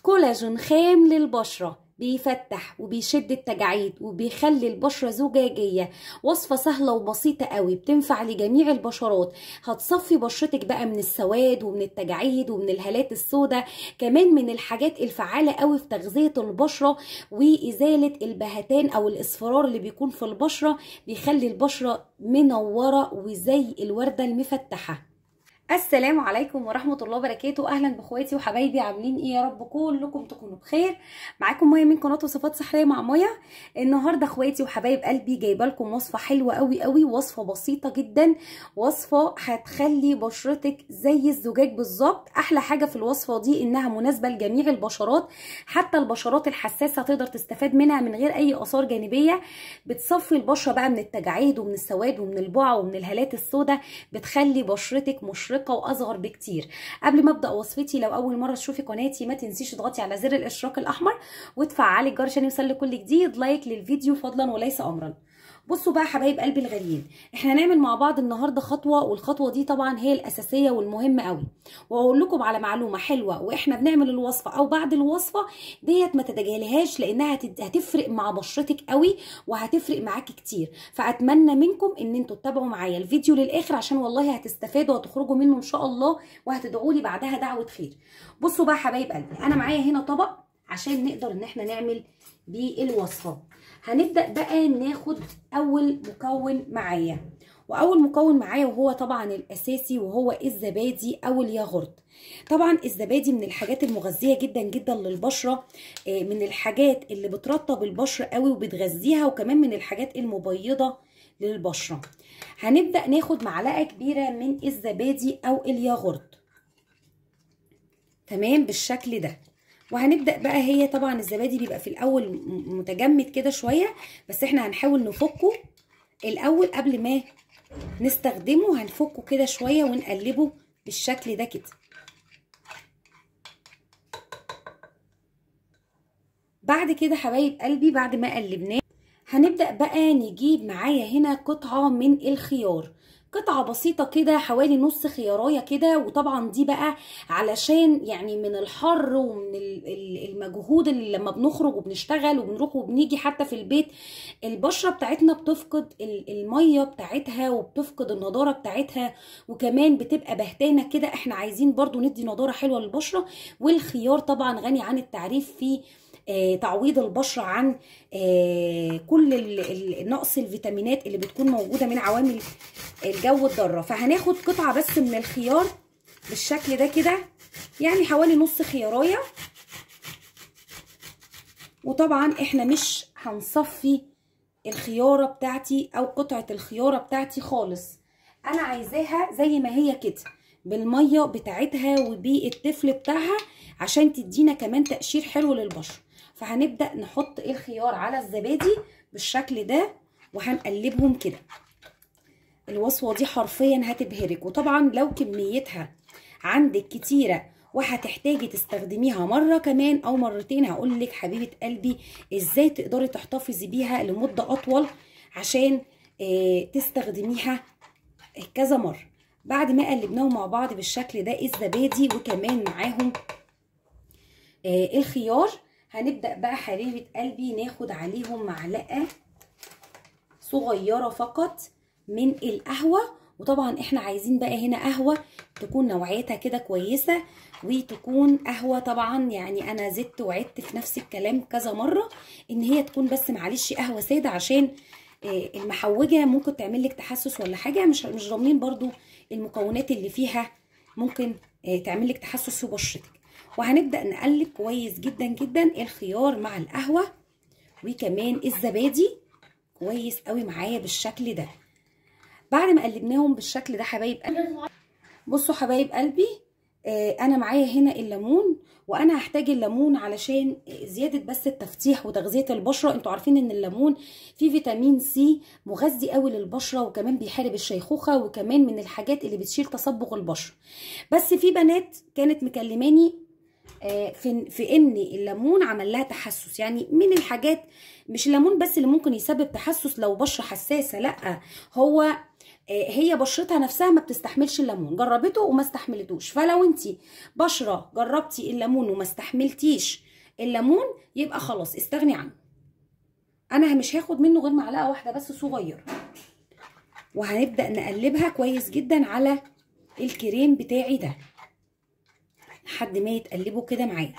كولاجين خام للبشرة بيفتح وبيشد التجاعيد وبيخلي البشرة زجاجية وصفة سهلة وبسيطة قوي بتنفع لجميع البشرات هتصفي بشرتك بقى من السواد ومن التجاعيد ومن الهالات السوداء كمان من الحاجات الفعالة قوي في تغذية البشرة وإزالة البهتان أو الإصفرار اللي بيكون في البشرة بيخلي البشرة منورة وزي الوردة المفتحة السلام عليكم ورحمة الله وبركاته أهلا بأخواتي وحبايبي عاملين إيه يا رب كلكم تكونوا بخير معاكم مية من قناة وصفات سحرية مع مية النهاردة أخواتي وحبايب قلبي جايبة لكم وصفة حلوة قوي قوي وصفة بسيطة جدا وصفة هتخلي بشرتك زي الزجاج بالظبط أحلى حاجة في الوصفة دي إنها مناسبة لجميع البشرات حتى البشرات الحساسة تقدر تستفاد منها من غير أي آثار جانبية بتصفي البشرة بقى من التجاعيد ومن السواد ومن البقع ومن الهالات السوداء بتخلي بشرتك مشرقة مشرقه واصغر بكتير قبل ما ابدا وصفتي لو اول مره تشوفي قناتي ما تنسيش تضغطي على زر الاشتراك الاحمر وتفعلي الجرس عشان يوصل كل جديد لايك للفيديو فضلا وليس امرا بصوا بقى حبايب قلبي الغاليين احنا هنعمل مع بعض النهارده خطوه والخطوه دي طبعا هي الاساسيه والمهمه قوي واقول لكم على معلومه حلوه واحنا بنعمل الوصفه او بعد الوصفه ديت ما تتجاهلهاش لانها هتفرق مع بشرتك قوي وهتفرق معاكي كتير فاتمنى منكم ان انتوا تتابعوا معايا الفيديو للاخر عشان والله هتستفادوا وهتخرجوا منه ان شاء الله وهتدعوا لي بعدها دعوه خير بصوا بقى حبايب قلبي انا معايا هنا طبق عشان نقدر ان احنا نعمل بيه الوصفه هنبدا بقى ناخد اول مكون معايا واول مكون معايا وهو طبعا الاساسي وهو الزبادي او الياغورت طبعا الزبادي من الحاجات المغذيه جدا جدا للبشره من الحاجات اللي بترطب البشره قوي وبتغذيها وكمان من الحاجات المبيضه للبشره هنبدا ناخد معلقه كبيره من الزبادي او الياغورت تمام بالشكل ده وهنبدا بقى هي طبعا الزبادي بيبقى في الاول متجمد كده شويه بس احنا هنحاول نفكه الاول قبل ما نستخدمه هنفكه كده شويه ونقلبه بالشكل ده كده بعد كده حبايب قلبي بعد ما قلبناه هنبدا بقى نجيب معايا هنا قطعه من الخيار قطعة بسيطة كده حوالي نص خياراية كده وطبعا دي بقى علشان يعني من الحر ومن المجهود اللي لما بنخرج وبنشتغل وبنروح وبنيجي حتى في البيت البشرة بتاعتنا بتفقد المية بتاعتها وبتفقد النضارة بتاعتها وكمان بتبقى بهتانة كده احنا عايزين برضو ندي نضارة حلوة للبشرة والخيار طبعا غني عن التعريف في آه تعويض البشره عن آه كل نقص الفيتامينات اللي بتكون موجوده من عوامل الجو الضاره فهناخد قطعه بس من الخيار بالشكل ده كده يعني حوالي نص خيارايه وطبعا احنا مش هنصفي الخياره بتاعتي او قطعه الخياره بتاعتي خالص انا عايزاها زي ما هي كده بالميه بتاعتها وبالتفل بتاعها عشان تدينا كمان تقشير حلو للبشره فهنبدا نحط الخيار على الزبادي بالشكل ده وهنقلبهم كده الوصفه دي حرفيا هتبهرك وطبعا لو كميتها عندك كتيره وهتحتاجي تستخدميها مره كمان او مرتين هقول لك حبيبه قلبي ازاي تقدري تحتفظي بيها لمده اطول عشان اه تستخدميها كذا مره بعد ما قلبناهم مع بعض بالشكل ده الزبادي وكمان معاهم آه الخيار هنبدأ بقى حبيبة قلبي ناخد عليهم معلقة صغيرة فقط من القهوة وطبعا احنا عايزين بقى هنا قهوة تكون نوعيتها كده كويسة وتكون قهوة طبعا يعني انا زدت وعدت في نفس الكلام كذا مرة ان هي تكون بس معلش قهوة سادة عشان آه المحوجة ممكن تعمل لك تحسس ولا حاجة مش مش ضامنين برضو المكونات اللي فيها ممكن آه تعمل لك تحسس في بشرتك وهنبدا نقلب كويس جدا جدا الخيار مع القهوه وكمان الزبادي كويس قوي معايا بالشكل ده بعد ما قلبناهم بالشكل ده حبايب قلبي بصوا حبايب قلبي آه انا معايا هنا الليمون وانا هحتاج الليمون علشان زياده بس التفتيح وتغذيه البشره انتوا عارفين ان الليمون فيه فيتامين سي مغذي قوي للبشره وكمان بيحارب الشيخوخه وكمان من الحاجات اللي بتشيل تصبغ البشره بس في بنات كانت مكلماني آه، في في ان الليمون عمل لها تحسس يعني من الحاجات مش الليمون بس اللي ممكن يسبب تحسس لو بشره حساسه لا هو آه، هي بشرتها نفسها ما بتستحملش الليمون جربته وما استحملتوش فلو انت بشره جربتي الليمون وما استحملتيش الليمون يبقى خلاص استغني عنه انا مش هاخد منه غير معلقه واحده بس صغيره وهنبدا نقلبها كويس جدا على الكريم بتاعي ده لحد ما يتقلبوا كده معايا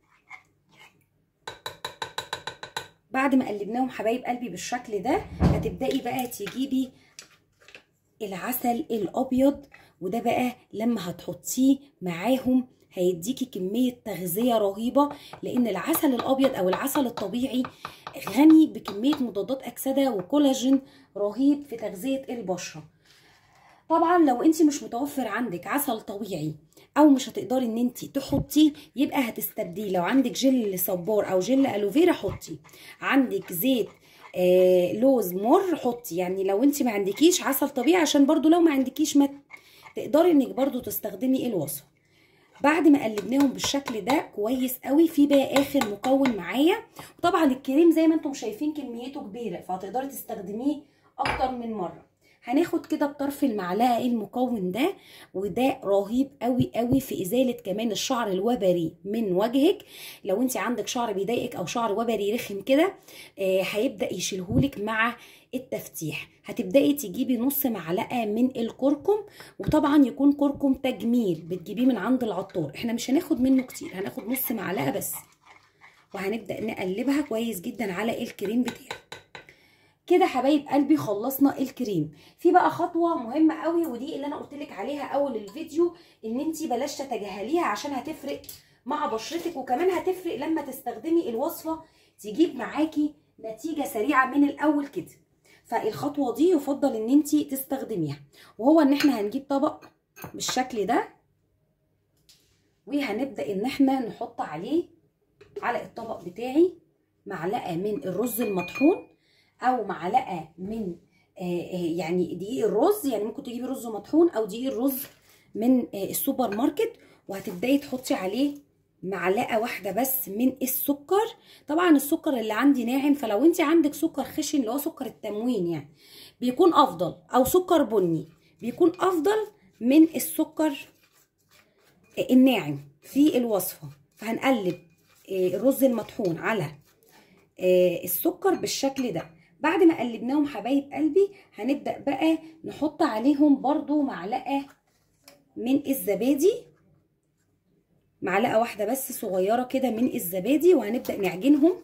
بعد ما قلبناهم حبايب قلبي بالشكل ده هتبداي بقى تجيبي العسل الابيض وده بقى لما هتحطيه معاهم هيديكي كمية تغذية رهيبة لأن العسل الأبيض أو العسل الطبيعي غني بكمية مضادات أكسدة وكولاجين رهيب في تغذية البشرة طبعا لو انت مش متوفر عندك عسل طبيعي او مش هتقدري ان انت تحطيه يبقى هتستبديه لو عندك جل صبار او جل الوفيرا حطي عندك زيت آه لوز مر حطي يعني لو انت ما عندكيش عسل طبيعي عشان برضو لو ما عندكيش ما تقدري انك برضو تستخدمي الوصفه بعد ما قلبناهم بالشكل ده كويس قوي في بقى اخر مكون معايا وطبعا الكريم زي ما انتم شايفين كميته كبيره فهتقدري تستخدميه اكتر من مره هناخد كده بطرف المعلقه المكون ده وده رهيب قوي قوي في ازاله كمان الشعر الوبري من وجهك لو انت عندك شعر بيضايقك او شعر وبري رخم كده آه هيبدا يشيلهولك مع التفتيح هتبداي تجيبي نص معلقه من الكركم وطبعا يكون كركم تجميل بتجيبيه من عند العطار احنا مش هناخد منه كتير هناخد نص معلقه بس وهنبدا نقلبها كويس جدا على الكريم بتاعه كده حبايب قلبي خلصنا الكريم في بقى خطوه مهمه قوي ودي اللي انا قلت لك عليها اول الفيديو ان انت بلاش تتجاهليها عشان هتفرق مع بشرتك وكمان هتفرق لما تستخدمي الوصفه تجيب معاكي نتيجه سريعه من الاول كده فالخطوه دي يفضل ان انت تستخدميها وهو ان احنا هنجيب طبق بالشكل ده وهنبدا ان احنا نحط عليه على الطبق بتاعي معلقه من الرز المطحون او معلقه من يعني دقيق الرز يعني ممكن تجيبي رز مطحون او دقيق الرز من السوبر ماركت وهتبداي تحطي عليه معلقه واحده بس من السكر طبعا السكر اللي عندي ناعم فلو انت عندك سكر خشن اللي هو سكر التموين يعني بيكون افضل او سكر بني بيكون افضل من السكر الناعم في الوصفه فهنقلب الرز المطحون على السكر بالشكل ده بعد ما قلبناهم حبايب قلبي هنبدا بقى نحط عليهم برضو معلقه من الزبادي معلقه واحده بس صغيره كده من الزبادي وهنبدا نعجنهم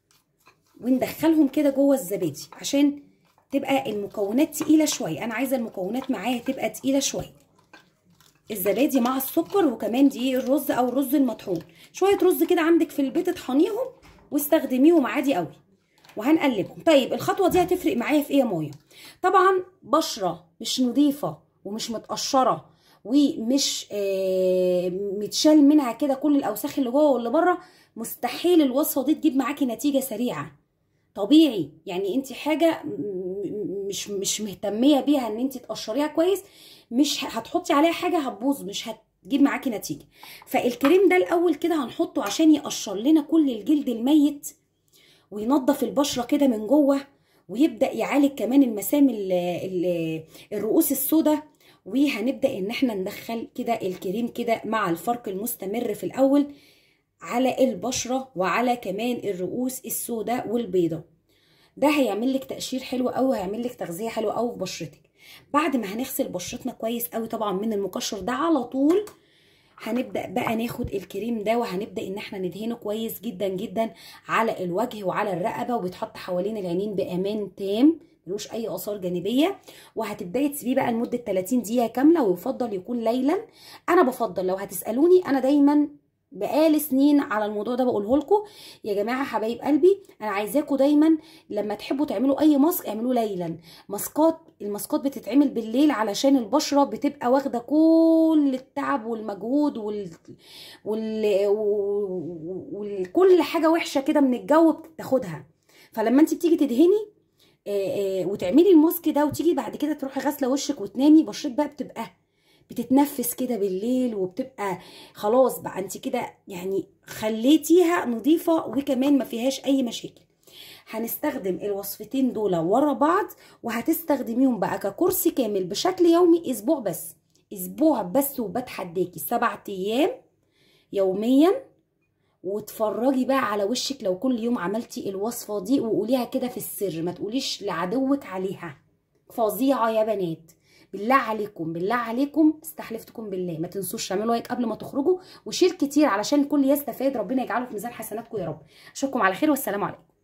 وندخلهم كده جوه الزبادي عشان تبقى المكونات تقيله شويه انا عايزه المكونات معايا تبقى تقيله شويه الزبادي مع السكر وكمان دقيق الرز او الرز المطحون شويه رز كده عندك في البيت اطحنيهم واستخدميهم عادي قوي وهنقلبهم طيب الخطوه دي هتفرق معايا في ايه يا مايا طبعا بشره مش نظيفه ومش متقشره ومش آه متشال منها كده كل الاوساخ اللي جوه واللي بره مستحيل الوصفه دي تجيب معاكي نتيجه سريعه طبيعي يعني انت حاجه مش مش مهتميه بيها ان انت تقشريها كويس مش هتحطي عليها حاجه هتبوظ مش هتجيب معاكي نتيجه فالكريم ده الاول كده هنحطه عشان يقشر لنا كل الجلد الميت وينظف البشره كده من جوه ويبدا يعالج كمان المسام ال ال الرؤوس السوداء وهنبدا ان احنا ندخل كده الكريم كده مع الفرق المستمر في الاول على البشره وعلى كمان الرؤوس السوداء والبيضاء ده هيعمل لك تقشير حلو قوي وهيعمل لك تغذيه حلوه قوي في بشرتك بعد ما هنغسل بشرتنا كويس قوي طبعا من المقشر ده على طول هنبدا بقى ناخد الكريم ده وهنبدا ان احنا ندهنه كويس جدا جدا على الوجه وعلى الرقبه وبيتحط حوالين العينين بامان تام ملوش اي اثار جانبيه وهتبداي تسيبيه بقى لمده 30 دقيقه كامله ويفضل يكون ليلا انا بفضل لو هتسالوني انا دايما بقالي سنين على الموضوع ده بقوله لكم يا جماعه حبايب قلبي انا عايزاكم دايما لما تحبوا تعملوا اي ماسك اعملوه ليلا ماسكات الماسكات بتتعمل بالليل علشان البشره بتبقى واخده كل التعب والمجهود وال وال وكل حاجه وحشه كده من الجو بتاخدها فلما انت بتيجي تدهني آآ آآ وتعملي الماسك ده وتيجي بعد كده تروحي غاسله وشك وتنامي بشرتك بقى بتبقى بتتنفس كده بالليل وبتبقى خلاص بقى انت كده يعني خليتيها نظيفه وكمان ما فيهاش اي مشاكل هنستخدم الوصفتين دول ورا بعض وهتستخدميهم بقى ككرسي كامل بشكل يومي اسبوع بس اسبوع بس وبتحداكي سبعة ايام يوميا واتفرجي بقى على وشك لو كل يوم عملتي الوصفه دي وقوليها كده في السر ما تقوليش لعدوك عليها فظيعه يا بنات بالله عليكم بالله عليكم استحلفتكم بالله ما تنسوش تعملوا لايك قبل ما تخرجوا وشير كتير علشان الكل يستفاد ربنا يجعله في ميزان حسناتكم يا رب اشوفكم على خير والسلام عليكم